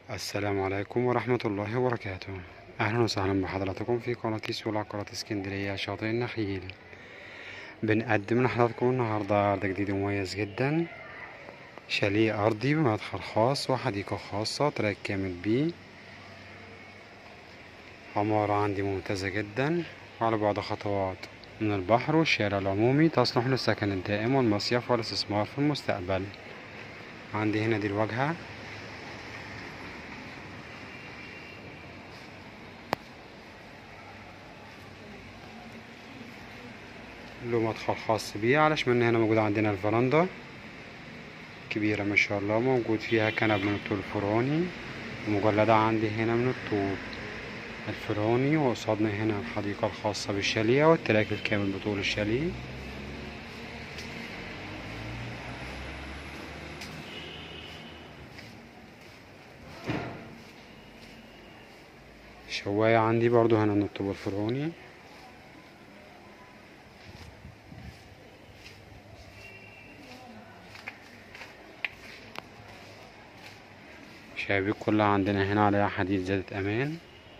السلام عليكم ورحمة الله وبركاته أهلا وسهلا بحضراتكم في قناة سوق العقارات اسكندرية شاطئ النخيل بنقدم لحضراتكم النهاردة عرض جديد ومميز جدا شاليه أرضي بمدخل خاص وحديقة خاصة تراك كامل بيه عمارة عندي ممتازة جدا وعلى بعد خطوات من البحر والشارع العمومي تصلح للسكن الدائم والمصيف والاستثمار في المستقبل عندي هنا دي الواجهة له مدخل خاص بيه على شمالنا هنا موجود عندنا الفرندا كبيرة ما شاء الله موجود فيها كنب من الطول الفرعوني ومجلدة عندي هنا من الطوب الفرعوني وقصادنا هنا الحديقة الخاصة بالشاليه والتراك الكامل بطول الشاليه شواية عندي برضو هنا من الطوب الفرعوني شبابيك كلها عندنا هنا عليها حديد زادة أمان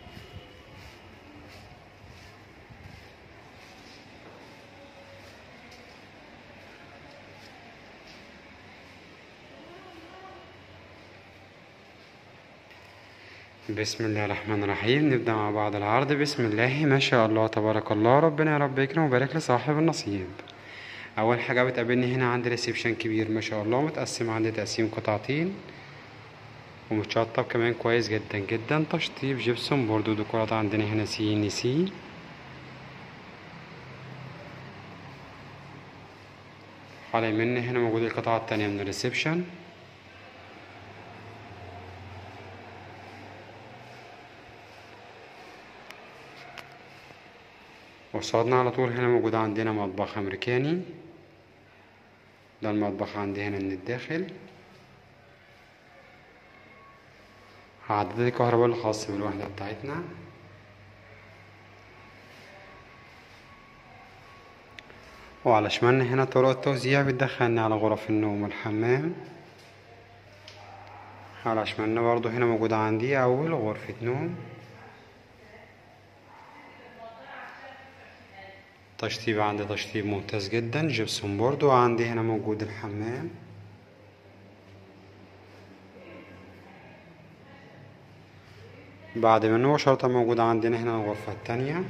بسم الله الرحمن الرحيم نبدأ مع بعض العرض بسم الله ما شاء الله تبارك الله ربنا يا رب يكرم ويبارك لصاحب النصيب أول حاجة بتقابلني هنا عندي ريسبشن كبير ما شاء الله متقسم عندي تقسيم قطعتين ومتشطب كمان كويس جدا جدا تشطيب جبسون بوردو ديكورات عندنا هنا سي ان سي على يمنا هنا موجود القطعة التانية من الريسبشن قصادنا على طول هنا موجود عندنا مطبخ أمريكاني ده المطبخ عندي هنا من الداخل عداد الكهرباء الخاص بالوحدة بتاعتنا وعلى شمالنا هنا طرق التوزيع بتدخلنا على غرف النوم والحمام على شمالنا برضو هنا موجود عندي أول غرفة نوم تشطيب عندي تشطيب ممتاز جدا جبسون بورد وعندي هنا موجود الحمام بعد منه شرطة موجودة عندنا هنا الغرفة التانية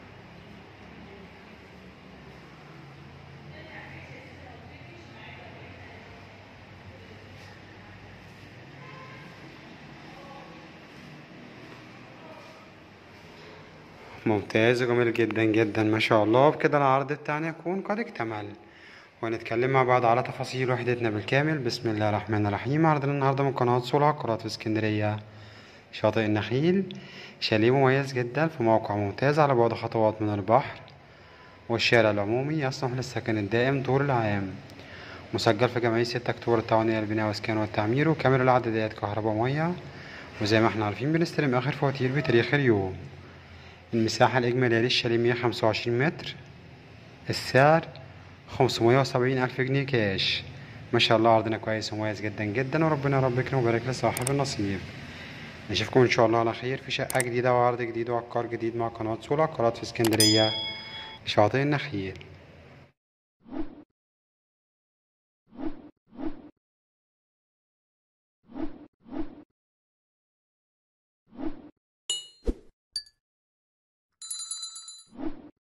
ممتاز وجميل جدا جدا ما شاء الله بكده العرض بتاعنا يكون قد اكتمل ونتكلم مع بعض على تفاصيل وحدتنا بالكامل بسم الله الرحمن الرحيم عرضنا النهارده من قناة سول عقارات في اسكندرية شاطئ النخيل شاليه مميز جدا في موقع ممتاز على بعد خطوات من البحر والشارع العمومي يصلح للسكن الدائم طول العام مسجل في جمعية ستة أكتوبر التعاونية للبناء والإسكان والتعمير وكاميرا العدادات كهرباء ومية وزي ما احنا عارفين بنستلم آخر فواتير بتاريخ اليوم المساحة الإجمالية للشاليه مية خمسة وعشرين متر السعر خمسمية وسبعين ألف جنيه كاش ما شاء الله عرضنا كويس ومميز جدا جدا وربنا رب يكرم ويبارك لصاحب النصيب نشوفكم ان شاء الله على خير في شقة جديدة وعرض جديد وعقار جديد مع قناة سولا عقارات في اسكندرية شاطئ النخيل